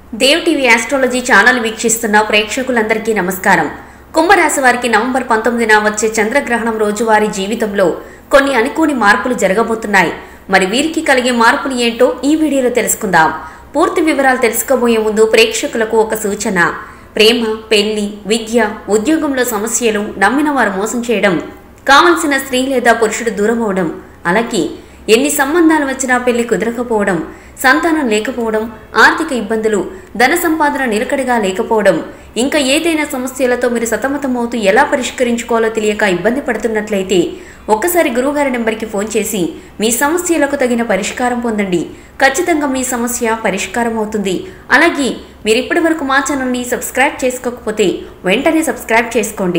Dev TV astrology channel వీక్షిస్తున్న ప్రేక్షకులందరికీ నమస్కారం కుంభరాశి వారికి నవంబర్ పంతొమ్మిదిన వచ్చే చంద్రగ్రహణం రోజు వారి జీవితంలో కొన్ని అనుకోని మార్పులు జరగబోతున్నాయి మరి వీరికి కలిగే మార్పులు ఏంటో ఈ వీడియోలో తెలుసుకుందాం పూర్తి వివరాలు తెలుసుకోబోయే ముందు ప్రేక్షకులకు ఒక సూచన ప్రేమ పెళ్లి విద్య ఉద్యోగంలో సమస్యలు నమ్మిన వారు మోసం చేయడం కావలసిన స్త్రీ లేదా పురుషుడు దూరం అవడం అలాగే ఎన్ని సంబంధాలు వచ్చినా పెళ్లి కుదరకపోవడం సంతానం లేకపోవడం ఆర్థిక ఇబ్బందులు ధన సంపాదన నిలకడగా లేకపోవడం ఇంకా ఏదైనా సమస్యలతో మీరు సతమతమవుతూ ఎలా పరిష్కరించుకోవాలో తెలియక ఇబ్బంది పడుతున్నట్లయితే ఒక్కసారి గురువుగారి నెంబర్కి ఫోన్ చేసి మీ సమస్యలకు తగిన పరిష్కారం పొందండి ఖచ్చితంగా మీ సమస్య పరిష్కారం అవుతుంది అలాగే మీరు ఇప్పటి వరకు మా ఛానల్ని సబ్స్క్రైబ్ చేసుకోకపోతే వెంటనే సబ్స్క్రైబ్ చేసుకోండి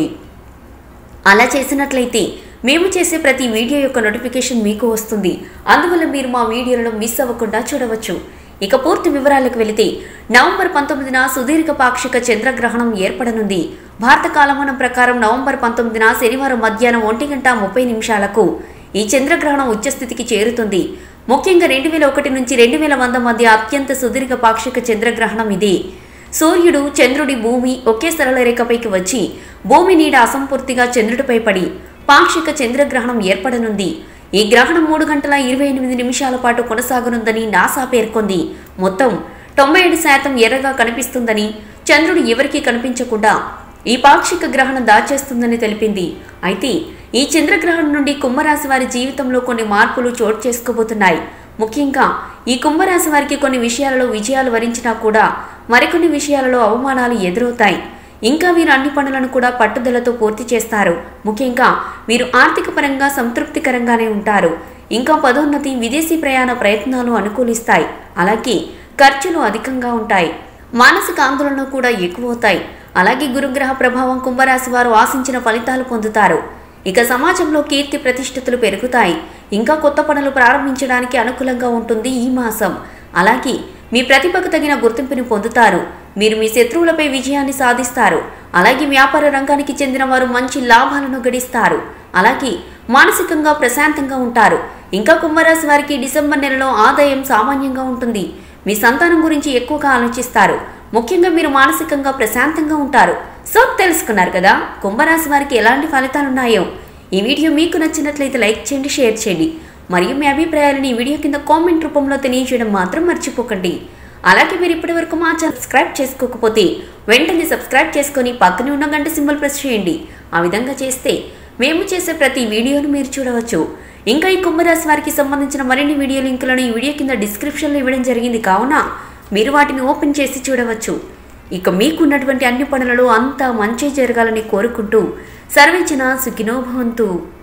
అలా చేసినట్లయితే మేము చేసే ప్రతి వీడియో యొక్క నోటిఫికేషన్ మీకు వస్తుంది అందువల్ల మీరు మా వీడియోలను మిస్ అవ్వకుండా చూడవచ్చు ఇక పూర్తి వివరాలకు వెళితే నవంబర్ పంతొమ్మిదిన సుదీర్ఘ పాక్షిక చంద్రగ్రహణం ఏర్పడనుంది భారత కాలమానం ప్రకారం నవంబర్ పంతొమ్మిదిన శనివారం మధ్యాహ్నం ఒంటి గంట ముప్పై నిమిషాలకు ఈ చంద్రగ్రహణం ఉచ్చస్థితికి చేరుతుంది ముఖ్యంగా రెండు వేల ఒకటి నుంచి రెండు వేల వంద మధ్య అత్యంత సుదీర్ఘ పాక్షిక చంద్రగ్రహణం ఇది సూర్యుడు చంద్రుడి భూమి ఒకే సరళ రేఖపైకి వచ్చి భూమి నీడ అసంపూర్తిగా చంద్రుడిపై పడి పాక్షిక చంద్రగ్రహణం ఏర్పడనుంది ఈ గ్రహణం మూడు గంటల ఇరవై ఎనిమిది నిమిషాల పాటు కొనసాగనుందని నాసా పేర్కొంది మొత్తం తొంభై ఏడు శాతం ఎర్రగా కనిపిస్తుందని చంద్రుడు ఎవరికీ కనిపించకుండా ఈ పాక్షిక గ్రహణం దాచేస్తుందని తెలిపింది అయితే ఈ చంద్రగ్రహణం నుండి కుంభరాశి వారి జీవితంలో కొన్ని మార్పులు చోటు చేసుకోబోతున్నాయి ముఖ్యంగా ఈ కుంభరాశి వారికి కొన్ని విషయాలలో విజయాలు వరించినా కూడా మరికొన్ని విషయాలలో అవమానాలు ఎదురవుతాయి ఇంకా వీరు అన్ని పనులను కూడా పట్టుదలతో పూర్తి చేస్తారు ముఖ్యంగా వీరు ఆర్థిక పరంగా సంతృప్తికరంగానే ఉంటారు ఇంకా పదోన్నతి విదేశీ ప్రయాణ ప్రయత్నాలు అనుకూలిస్తాయి అలాగే ఖర్చులు అధికంగా ఉంటాయి మానసిక ఆందోళన కూడా ఎక్కువవుతాయి అలాగే గురుగ్రహ ప్రభావం కుంభరాశి వారు ఆశించిన ఫలితాలు పొందుతారు ఇక సమాజంలో కీర్తి ప్రతిష్టతలు పెరుగుతాయి ఇంకా కొత్త పనులు ప్రారంభించడానికి అనుకూలంగా ఉంటుంది ఈ మాసం అలాగే మీ ప్రతిభకు తగిన గుర్తింపుని పొందుతారు మీరు మీ శత్రువులపై విజయాన్ని సాధిస్తారు అలాగే వ్యాపార రంగానికి చెందిన వారు మంచి లాభాలను గడిస్తారు అలాగే మానసికంగా ప్రశాంతంగా ఉంటారు ఇంకా కుంభరాశి వారికి డిసెంబర్ నెలలో ఆదాయం సామాన్యంగా ఉంటుంది మీ సంతానం గురించి ఎక్కువగా ఆలోచిస్తారు ముఖ్యంగా మీరు మానసికంగా ప్రశాంతంగా ఉంటారు సో తెలుసుకున్నారు కదా కుంభరాశి వారికి ఎలాంటి ఫలితాలున్నాయో ఈ వీడియో మీకు నచ్చినట్లయితే లైక్ చేయండి షేర్ చేయండి మరియు మీ అభిప్రాయాలను ఈ వీడియో కింద కామెంట్ రూపంలో తెలియజేయడం మాత్రం మర్చిపోకండి అలాగే మీరు ఇప్పటి వరకు మా ఛానల్ సబ్స్క్రైబ్ చేసుకోకపోతే వెంటనే సబ్స్క్రైబ్ చేసుకొని పక్కనే ఉన్న గంట సింబల్ ప్రెస్ చేయండి ఆ విధంగా చేస్తే మేము చేసే ప్రతి వీడియోను మీరు చూడవచ్చు ఇంకా ఈ కుంభరాశి వారికి సంబంధించిన మరిన్ని వీడియో లింకులను ఈ వీడియో కింద డిస్క్రిప్షన్లో ఇవ్వడం జరిగింది కావున మీరు వాటిని ఓపెన్ చేసి చూడవచ్చు ఇక మీకున్నటువంటి అన్ని పనులలో అంతా మంచి జరగాలని కోరుకుంటూ సర్వేచన సుఖినో భవంతు